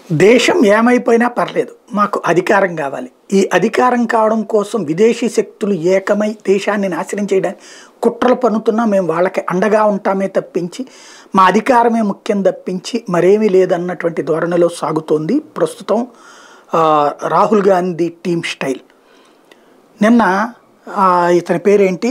దేశం ఏమైపోయినా పర్లేదు మాకు అధికారం కావాలి ఈ అధికారం కావడం కోసం విదేశీ శక్తులు ఏకమై దేశాన్ని నాశనం చేయడానికి కుట్రలు పన్నుతున్నా మేము వాళ్ళకి అండగా ఉంటామే తప్పించి మా అధికారమే ముఖ్యం తప్పించి మరేమీ లేదన్నటువంటి ధోరణిలో సాగుతోంది ప్రస్తుతం ఆ, రాహుల్ గాంధీ టీమ్ స్టైల్ నిన్న ఆ, ఇతని పేరేంటి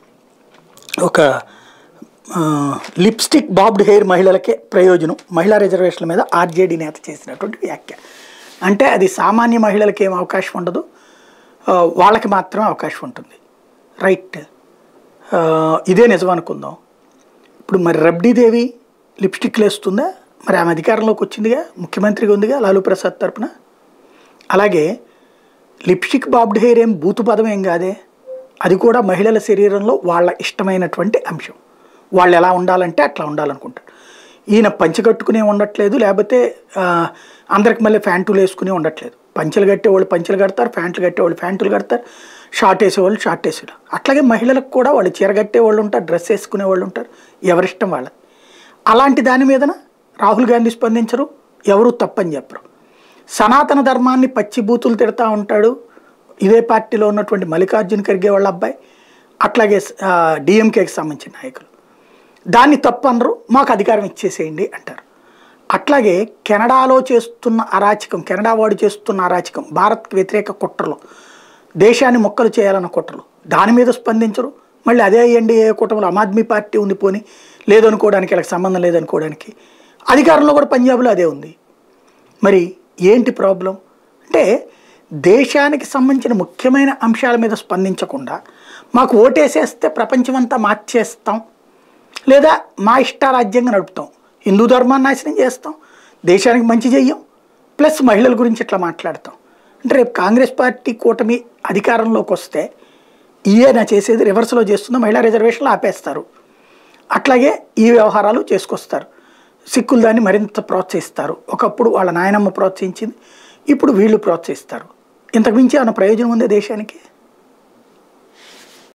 ఒక ఆ, లిప్స్టిక్ బాబ్డ్ హెయిర్ మహిళలకే ప్రయోజనం మహిళా రిజర్వేషన్ల మీద ఆర్జేడీ నేత చేసినటువంటి వ్యాఖ్య అంటే అది సామాన్య మహిళలకి ఏం అవకాశం ఉండదు ఆ, వాళ్ళకి మాత్రమే అవకాశం ఉంటుంది రైట్ ఆ, ఇదే నిజం అనుకుందాం ఇప్పుడు మరి రబ్డీదేవి లిప్స్టిక్లు వేస్తుందా మరి ఆమె అధికారంలోకి వచ్చిందిగా ముఖ్యమంత్రిగా ఉందిగా లాలూ ప్రసాద్ తరపున అలాగే లిప్స్టిక్ బాబ్డ్ హెయిర్ ఏం బూతు పదం ఏం కాదే అది కూడా మహిళల శరీరంలో వాళ్ళ ఇష్టమైనటువంటి అంశం వాళ్ళు ఎలా ఉండాలంటే అట్లా ఉండాలనుకుంటారు ఈయన పంచె కట్టుకునే ఉండట్లేదు లేకపోతే ఆ, అందరికి మళ్ళీ ఫ్యాంటులు వేసుకుని ఉండట్లేదు పంచెలు కట్టేవాళ్ళు పంచెలు కడతారు ఫ్యాంట్లు కట్టేవాళ్ళు ఫ్యాంటులు కడతారు షార్ట్ వేసేవాళ్ళు షార్ట్ వేసేవాళ్ళు అట్లాగే మహిళలకు కూడా వాళ్ళు చీర కట్టేవాళ్ళు ఉంటారు డ్రెస్ వేసుకునే వాళ్ళు ఉంటారు ఎవరిష్టం వాళ్ళది అలాంటి దాని మీదన రాహుల్ గాంధీ స్పందించరు ఎవరు తప్పని చెప్పరు సనాతన ధర్మాన్ని పచ్చి బూతులు తిడతా ఉంటాడు ఇదే పార్టీలో ఉన్నటువంటి మల్లికార్జున ఖర్గే వాళ్ళ అబ్బాయి అట్లాగే డిఎంకేకి సంబంధించిన నాయకులు దాన్ని తప్పు అనరు మాకు అధికారం ఇచ్చేసేయండి అంటారు అట్లాగే కెనడాలో చేస్తున్న అరాచకం కెనడా వాడు చేస్తున్న అరాచకం భారత్కి వ్యతిరేక కుట్రలు దేశాన్ని మొక్కలు చేయాలన్న కుట్రలు దాని మీద స్పందించరు మళ్ళీ అదే ఎన్డీఏ కూటమిలో ఆమ్ ఆద్మీ పార్టీ ఉంది పోని లేదనుకోవడానికి వీళ్ళకి సంబంధం లేదనుకోవడానికి అధికారంలో కూడా పంజాబ్లో అదే ఉంది మరి ఏంటి ప్రాబ్లం అంటే దేశానికి సంబంధించిన ముఖ్యమైన అంశాల మీద స్పందించకుండా మాకు ఓటేసేస్తే ప్రపంచమంతా మార్చేస్తాం లేదా మా ఇష్టారాజ్యంగా నడుపుతాం హిందూ ధర్మాన్ని నాశనం చేస్తాం దేశానికి మంచి చెయ్యం ప్లస్ మహిళల గురించి ఇట్లా మాట్లాడతాం అంటే రేపు కాంగ్రెస్ పార్టీ కూటమి అధికారంలోకి వస్తే ఈయన చేసేది రివర్స్లో చేస్తుందో మహిళా రిజర్వేషన్లు ఆపేస్తారు అట్లాగే ఈ వ్యవహారాలు చేసుకొస్తారు సిక్కులు దాన్ని మరింత ప్రోత్సహిస్తారు ఒకప్పుడు వాళ్ళ నాయనమ్మ ప్రోత్సహించింది ఇప్పుడు వీళ్ళు ప్రోత్సహిస్తారు ఇంతకు మించి ఏమైనా ప్రయోజనం ఉంది దేశానికి